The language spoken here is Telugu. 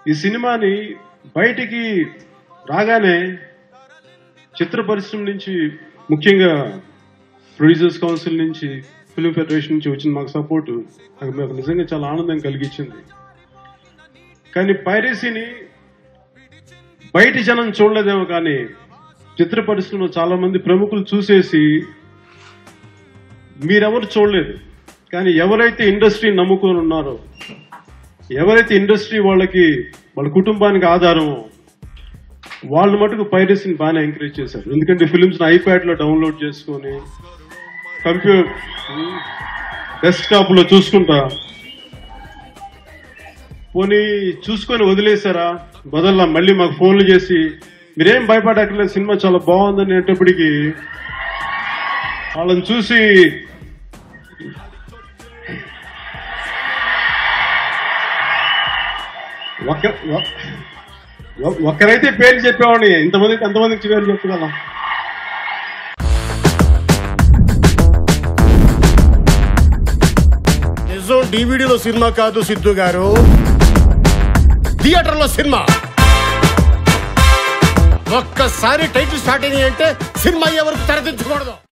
ఈ సినిమాని బయటికి రాగానే చిత్ర పరిశ్రమ నుంచి ముఖ్యంగా ప్రొడ్యూసర్స్ కౌన్సిల్ నుంచి ఫిల్మ్ ఫెడరేషన్ నుంచి వచ్చిన మాకు సపోర్ట్ నాకు మాకు నిజంగా చాలా ఆనందం కలిగించింది కానీ పైరసీని బయటి జనం చూడలేదేమో కానీ చిత్ర పరిశ్రమలో చాలా మంది ప్రముఖులు చూసేసి మీరెవరు చూడలేదు కానీ ఎవరైతే ఇండస్ట్రీ నమ్ముకొని ఉన్నారో ఎవరైతే ఇండస్ట్రీ వాళ్ళకి వాళ్ళ కుటుంబానికి ఆధారమో వాళ్ళు మటుకు పైరసీని బాగానే ఎంకరేజ్ చేశారు ఎందుకంటే ఫిలిమ్స్ ఐప్యాడ్ లో డౌన్లోడ్ చేసుకొని కంప్యూటర్ డెస్క్టాప్ లో చూసుకుంటా పోనీ చూసుకొని వదిలేశారా బదల్లా మళ్ళీ మాకు ఫోన్లు చేసి మీరేం భయపడక్కర్లేదు సినిమా చాలా బాగుందని అనేటప్పటికి వాళ్ళని చూసి ఒక్క ఒ- ఒ- ఒక్కరైతే పేరు చెప్పేవాడిని ఇంతమందికి ఎంతమందికి పేరు చెప్పగలం నిజం డివిడిలో సినిమా కాదు సిద్ధు గారు థియేటర్లో సినిమా ఒక్కసారి టైటిల్ స్టార్ట్ అయింది అంటే సినిమా ఎవరికి తెరదించకూడదు